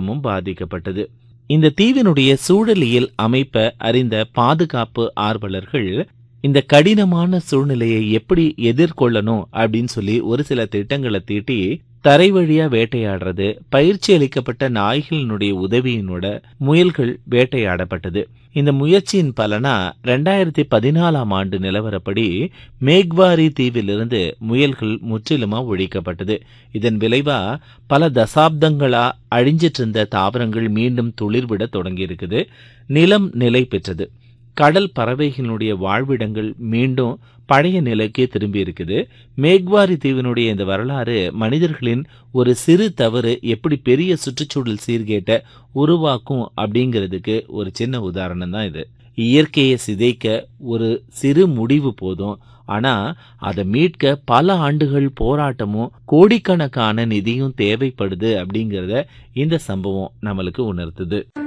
வாழ்வாதாரமும் பாதிக்கப்பட்டது இந்த தீவினுடைய சூழலியல் அமைப்பை அறிந்த பாதுகாப்பு ஆர்வலர்கள் இந்த கடினமான சூழ்நிலையை எப்படி எதிர்கொள்ளணும் அப்படின்னு சொல்லி ஒரு சில திட்டங்களை தீட்டி தரை வழியா வேட்டையாடுறது பயிற்சி அளிக்கப்பட்ட நாய்களினுடைய உதவியினோட முயல்கள் வேட்டையாடப்பட்டது இந்த முயற்சியின் பலனா ரெண்டாயிரத்தி பதினாலாம் ஆண்டு நிலவரப்படி மேக்வாரி தீவிலிருந்து முயல்கள் முற்றிலுமா ஒழிக்கப்பட்டது இதன் விளைவா பல தசாப்தங்களா அழிஞ்சிட்டு இருந்த தாவரங்கள் மீண்டும் துளிர்விட தொடங்கி இருக்குது நிலம் நிலை பெற்றது கடல் பறவைகளினுடைய வாழ்விடங்கள் மீண்டும் பழைய நிலைக்கே திரும்பி இருக்குது மேக்வாரி தீவினுடைய இந்த வரலாறு மனிதர்களின் ஒரு சிறு தவறு எப்படி பெரிய சுற்றுச்சூழல் சீர்கேட்டை உருவாக்கும் அப்படிங்கிறதுக்கு ஒரு சின்ன உதாரணம் தான் இது இயற்கையை சிதைக்க ஒரு சிறு முடிவு போதும் ஆனா அதை மீட்க பல ஆண்டுகள் போராட்டமும் கோடிக்கணக்கான நிதியும் தேவைப்படுது அப்படிங்கிறத இந்த சம்பவம் நம்மளுக்கு உணர்த்துது